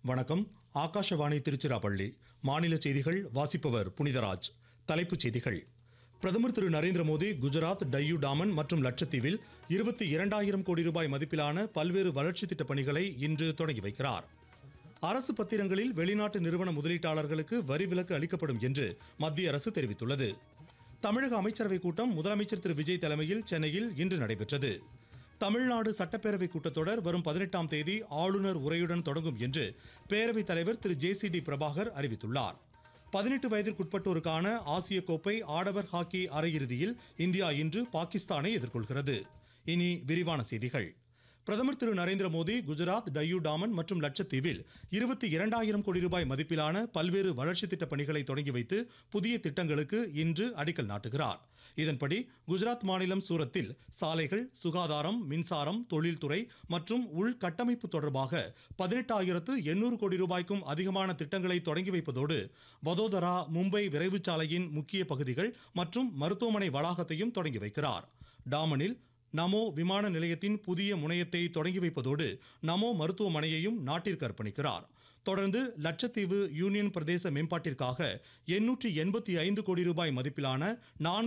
வணக்கம் ஆகாஷவாணி திருச்சிராப்பள்ளி மாநில செய்திகள் வாசிப்பவர் புனிதராஜ் தலைப்புச் செய்திகள் பிரதமர் திரு நரேந்திர மோடி குஜராத் டையூ டாமன் மற்றும் லட்சத்தீவில் இருபத்தி இரண்டாயிரம் கோடி ரூபாய் மதிப்பிலான பல்வேறு வளர்ச்சித் திட்டப் பணிகளை இன்று தொடங்கி வைக்கிறார் அரசு பத்திரங்களில் வெளிநாட்டு நிறுவன முதலீட்டாளர்களுக்கு வரி விலக்கு அளிக்கப்படும் என்று மத்திய அரசு தெரிவித்துள்ளது தமிழக அமைச்சரவைக் கூட்டம் முதலமைச்சர் திரு விஜய் தலைமையில் சென்னையில் இன்று நடைபெற்றது தமிழ்நாடு சட்டப்பேரவை கூட்டத்தொடர் வரும் பதினெட்டாம் தேதி ஆளுநர் உரையுடன் தொடங்கும் என்று பேரவைத் தலைவர் Thiru J C D Prabhakar அறிவித்துள்ளார் பதினெட்டு வயதிற்குட்பட்டோருக்கான ஆசிய கோப்பை ஆடவர் ஹாக்கி அரையிறுதியில் இந்தியா இன்று பாகிஸ்தானை எதிர்கொள்கிறது இனி விரிவான செய்திகள் பிரதமர் திரு நரேந்திர மோடி குஜராத் டையூ டாமன் மற்றும் லட்சத்தீவில் இருபத்தி இரண்டாயிரம் கோடி ரூபாய் மதிப்பிலான பல்வேறு வளர்ச்சித் திட்டப் பணிகளை தொடங்கி வைத்து புதிய திட்டங்களுக்கு இன்று அடிக்கல் நாட்டுகிறார் இதன்படி குஜராத் மாநிலம் சூரத்தில் சாலைகள் சுகாதாரம் மின்சாரம் தொழில்துறை மற்றும் உள்கட்டமைப்பு தொடர்பாக பதினெட்டாயிரத்து எண்ணூறு கோடி ரூபாய்க்கும் அதிகமான திட்டங்களை தொடங்கி வைப்பதோடு வதோதரா மும்பை விரைவுச் சாலையின் முக்கிய பகுதிகள் மற்றும் மருத்துவமனை வளாகத்தையும் தொடங்கி வைக்கிறார் டாமனில் நமோ விமான நிலையத்தின் புதிய முனையத்தை தொடங்கி வைப்பதோடு நமோ மருத்துவமனையையும் நாட்டிற்கு அர்ப்பணிக்கிறார் தொடர்ந்து லட்சத்தீவு யூனியன் பிரதேச மேம்பாட்டிற்காக எண்ணூற்றி எண்பத்தி ஐந்து கோடி ரூபாய் மதிப்பிலான நான்கு